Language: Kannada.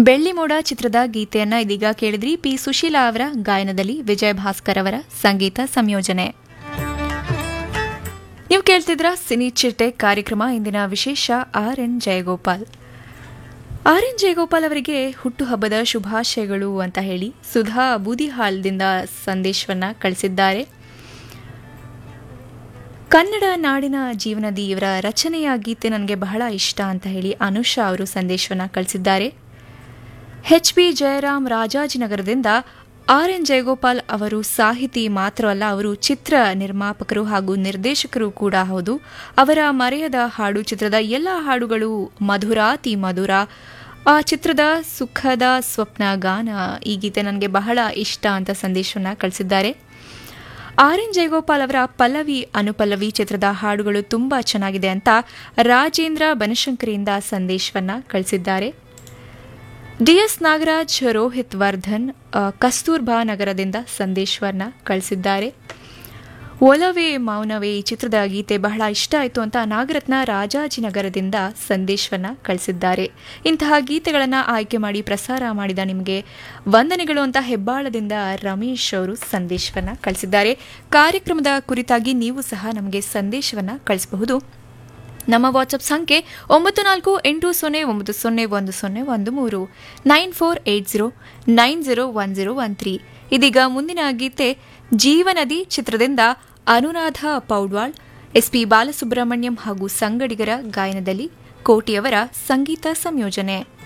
ಬೆಳ್ಳಿ ಮೋಡ ಚಿತ್ರದ ಗೀತೆಯನ್ನ ಇದೀಗ ಕೇಳಿದ್ರಿ ಪಿ ಸುಶೀಲಾ ಅವರ ಗಾಯನದಲ್ಲಿ ವಿಜಯ ಭಾಸ್ಕರ್ ಅವರ ಸಂಗೀತ ಸಂಯೋಜನೆ ನೀವು ಕೇಳ್ತಿದ್ರ ಸಿನಿ ಚಿಟ್ಟೆ ಕಾರ್ಯಕ್ರಮ ಇಂದಿನ ವಿಶೇಷ R N Jayagopal R N Jayagopal ಅವರಿಗೆ ಹುಟ್ಟುಹಬ್ಬದ ಶುಭಾಶಯಗಳು ಅಂತ ಹೇಳಿ ಸುಧಾ ಬೂದಿಹಾಲ್ದಿಂದ ಸಂದೇಶವನ್ನ ಕಳಿಸಿದ್ದಾರೆ ಕನ್ನಡ ನಾಡಿನ ಜೀವನದಿ ಇವರ ರಚನೆಯ ಗೀತೆ ನನಗೆ ಬಹಳ ಇಷ್ಟ ಅಂತ ಹೇಳಿ ಅನುಷಾ ಅವರು ಸಂದೇಶವನ್ನ ಕಳಿಸಿದ್ದಾರೆ ಎಚ್ ಬಿ ಜಯರಾಮ್ ರಾಜಾಜಿನಗರದಿಂದ ಆರ್ ಎನ್ ಜಯಗೋಪಾಲ್ ಅವರು ಸಾಹಿತಿ ಮಾತ್ರವಲ್ಲ ಅವರು ಚಿತ್ರ ನಿರ್ಮಾಪಕರು ಹಾಗೂ ನಿರ್ದೇಶಕರು ಕೂಡ ಹೌದು ಅವರ ಮರೆಯದ ಹಾಡು ಚಿತ್ರದ ಎಲ್ಲ ಹಾಡುಗಳು ಮಧುರಾತಿ ಮಧುರ ಆ ಚಿತ್ರದ ಸುಖದ ಸ್ವಪ್ನ ಗಾನ ಈ ಗೀತೆ ನನಗೆ ಬಹಳ ಇಷ್ಟ ಅಂತ ಸಂದೇಶವನ್ನ ಕಳಿಸಿದ್ದಾರೆ ಆರ್ ಎನ್ ಜಯಗೋಪಾಲ್ ಅವರ ಪಲ್ಲವಿ ಅನುಪಲ್ಲವಿ ಚಿತ್ರದ ಹಾಡುಗಳು ತುಂಬಾ ಚೆನ್ನಾಗಿದೆ ಅಂತ ರಾಜೇಂದ್ರ ಬನಶಂಕರಿಯಿಂದ ಸಂದೇಶವನ್ನ ಕಳಿಸಿದ್ದಾರೆ ಡಿಎಸ್ ನಾಗರಾಜ್ ರೋಹಿತ್ ವರ್ಧನ್ ಆ, ಕಸ್ತೂರ್ಬಾ ನಗರದಿಂದ ಸಂದೇಶವನ್ನ ಕಳಿಸಿದ್ದಾರೆ ಒಲವೇ ಮೌನವೇ ಈ ಚಿತ್ರದ ಗೀತೆ ಬಹಳ ಇಷ್ಟ ಆಯಿತು ಅಂತ ನಾಗರತ್ನ ರಾಜಾಜಿನಗರದಿಂದ ಸಂದೇಶವನ್ನ ಕಳಿಸಿದ್ದಾರೆ ಇಂತಹ ಗೀತೆಗಳನ್ನು ಆಯ್ಕೆ ಮಾಡಿ ಪ್ರಸಾರ ಮಾಡಿದ ನಿಮಗೆ ವಂದನೆಗಳು ಅಂತ ಹೆಬ್ಬಾಳದಿಂದ ರಮೇಶ್ ಅವರು ಸಂದೇಶವನ್ನ ಕಳಿಸಿದ್ದಾರೆ ಕಾರ್ಯಕ್ರಮದ ಕುರಿತಾಗಿ ನೀವು ಸಹ ನಮಗೆ ಸಂದೇಶವನ್ನ ಕಳಿಸಬಹುದು ನಮ್ಮ ವಾಟ್ಸಪ್ ಸಂಖ್ಯೆ ಒಂಬತ್ತು ನಾಲ್ಕು ಎಂಟು ಸೊನ್ನೆ ಒಂಬತ್ತು ಸೊನ್ನೆ ಒಂದು ಸೊನ್ನೆ ಒಂದು ಮೂರು nine four eight zero nine zero one zero one three ಇದೀಗ ಮುಂದಿನ ಗೀತೆ ಜೀವನದಿ ಚಿತ್ರದಿಂದ ಅನುರಾಧ ಪೌಡ್ವಾಳ್ ಎಸ್ಪಿ ಬಾಲಸುಬ್ರಹ್ಮಣ್ಯಂ ಹಾಗೂ ಸಂಗಡಿಗರ ಗಾಯನದಲ್ಲಿ ಕೋಟಿಯವರ ಸಂಗೀತ ಸಂಯೋಜನೆ